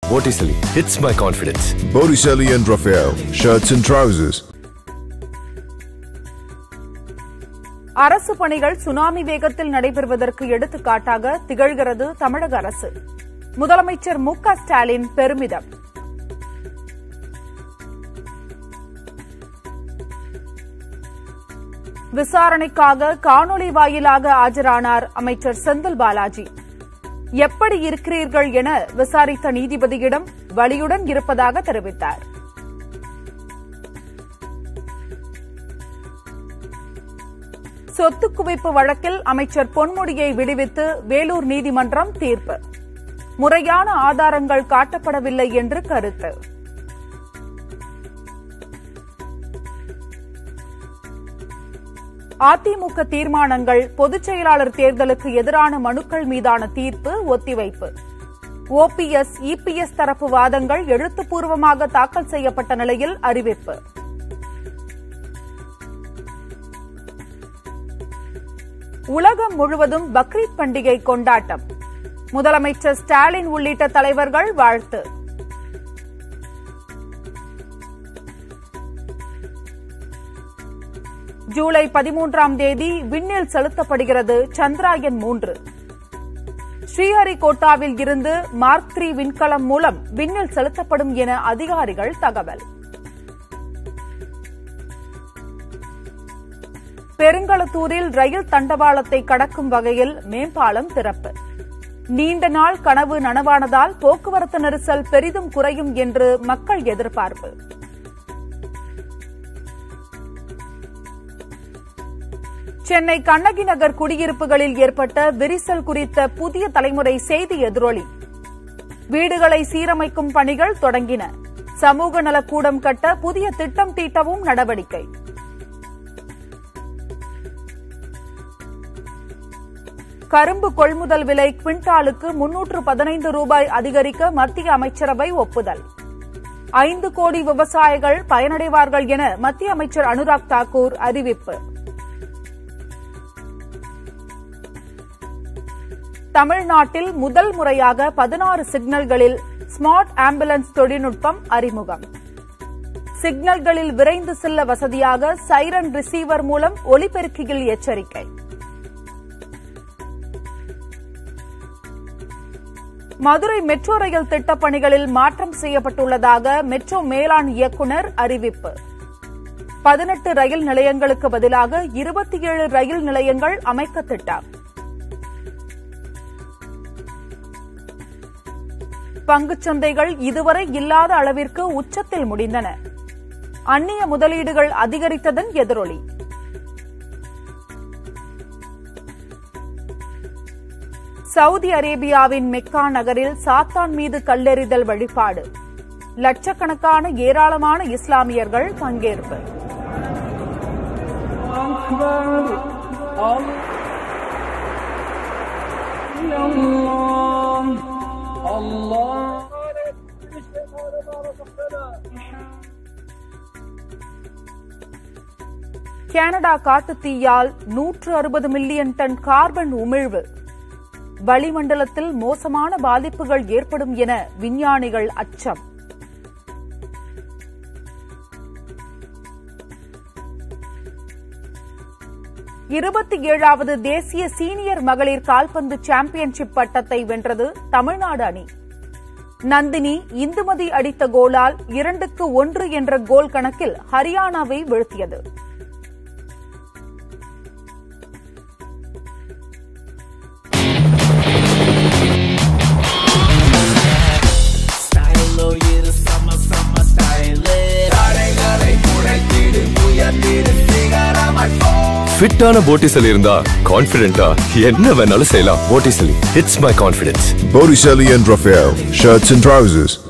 Botticelli hits my confidence. Botticelli and Raphael, shirts and trousers. அரசு பணிகள் tsunami வேகத்தில் நடைபெறுவதற்கு எடுத்துக்காட்டாக திகழ்கிறது தமிழக அரசு முதலமைச்சர் மு க ஸ்டாலின் பெருமிதம் விசாரணைக்காக காணொலி வாயிலாக ஆஜரானார் அமைச்சர் செந்தில் பாலாஜி எப்படி இருக்கிறீர்கள் என விசாரித்த நீதிபதியிடம் வலியுடன் இருப்பதாக தெரிவித்தார் சொத்து குவிப்பு வழக்கில் அமைச்சர் பொன்முடியை விடுவித்து வேலூர் நீதிமன்றம் தீர்ப்பு முறையான ஆதாரங்கள் காட்டப்படவில்லை என்று கருத்து அதிமுக தீர்மானங்கள் பொதுச் செயலாளர் தேர்தலுக்கு எதிரான மனுக்கள் மீதான தீர்ப்பு ஒத்திவைப்பு ஓபிஎஸ் இபிஎஸ் தரப்பு வாதங்கள் எழுத்துப்பூர்வமாக தாக்கல் செய்யப்பட்ட நிலையில் அறிவிப்பு உலகம் முழுவதும் பக்ரீத் பண்டிகை கொண்டாட்டம் முதலமைச்சர் ஸ்டாலின் உள்ளிட்ட தலைவர்கள் வாழ்த்து ஜூலை பதிமூன்றாம் தேதி விண்ணில் செலுத்தப்படுகிறது சந்திராயன் மூன்று ஸ்ரீஹரிகோட்டாவில் இருந்து மார்க் த்ரீ விண்கலம் மூலம் விண்ணில் செலுத்தப்படும் என அதிகாரிகள் தகவல் பெருங்களத்தூரில் ரயில் தண்டவாளத்தை கடக்கும் வகையில் மேம்பாலம் திறப்பு நீண்ட நாள் கனவு நனவானதால் போக்குவரத்து நெரிசல் பெரிதும் குறையும் என்று மக்கள் எதிர்பார்ப்பு சென்னை கண்ணகி நகர் குடியிருப்புகளில் ஏற்பட்ட விரிசல் குறித்த புதிய தலைமுறை செய்தி எதிரொலி வீடுகளை சீரமைக்கும் பணிகள் தொடங்கின சமூக நலக்கூடம் கட்ட புதிய திட்டம் தீட்டவும் நடவடிக்கை கரும்பு கொள்முதல் விலை குவிண்டாலுக்கு முன்னூற்று பதினைந்து ரூபாய் அதிகரிக்க மத்திய அமைச்சரவை ஒப்புதல் ஐந்து கோடி விவசாயிகள் பயனடைவார்கள் என மத்திய அமைச்சர் அனுராக் தாக்கூர் அறிவிப்பு தமிழ்நாட்டில் முதல் முறையாக பதினாறு சிக்னல்களில் ஸ்மார்ட் ஆம்புலன்ஸ் தொழில்நுட்பம் அறிமுகம் சிக்னல்களில் விரைந்து செல்ல வசதியாக சைரன் ரிசீவர் மூலம் ஒலிபெருக்கியில் எச்சரிக்கை மதுரை மெட்ரோ ரயில் திட்டப் பணிகளில் மாற்றம் செய்யப்பட்டுள்ளதாக மெட்ரோ மேலாண் இயக்குநர் அறிவிப்பு பதினெட்டு ரயில் நிலையங்களுக்கு பதிலாக இருபத்தி ஏழு ரயில் நிலையங்கள் அமைக்க திட்டம் பங்குச்சந்தைகள் இதுவரை இல்லாத அளவிற்கு உச்சத்தில் முடிந்தன அந்நிய முதலீடுகள் அதிகரித்ததன் எதிரொலி சவுதி அரேபியாவின் மெக்கா நகரில் சாத்தான் மீது கல்லெறிதல் வழிபாடு லட்சக்கணக்கான ஏராளமான இஸ்லாமியர்கள் பங்கேற்பு கனடா காட்டுத்தீயால் நூற்று அறுபது மில்லியன் டன் கார்பன் உமிழ்வு வளிமண்டலத்தில் மோசமான பாதிப்புகள் ஏற்படும் என விஞ்ஞானிகள் அச்சம் இருபத்தி ஏழாவது தேசிய சீனியர் மகளிர் கால்பந்து சாம்பியன்ஷிப் பட்டத்தை வென்றது தமிழ்நாடு அணி நந்தினி இந்துமதி அடித்த கோலால் இரண்டுக்கு ஒன்று என்ற கோல் கணக்கில் ஹரியானாவை வீழ்த்தியது ஸ்டைலோ இரு சம சம ஸ்டைலு தடைகளை குறைத்திடு உயர்த்திடு சிகரமாய் போ ஃபிட்டான Botticelli இருந்தா கான்ஃபிடென்ட்டா என்ன வேணாலும் செய்யலாம் Botticelli hits my confidence. Botticelli and Raphael, shirts and trousers.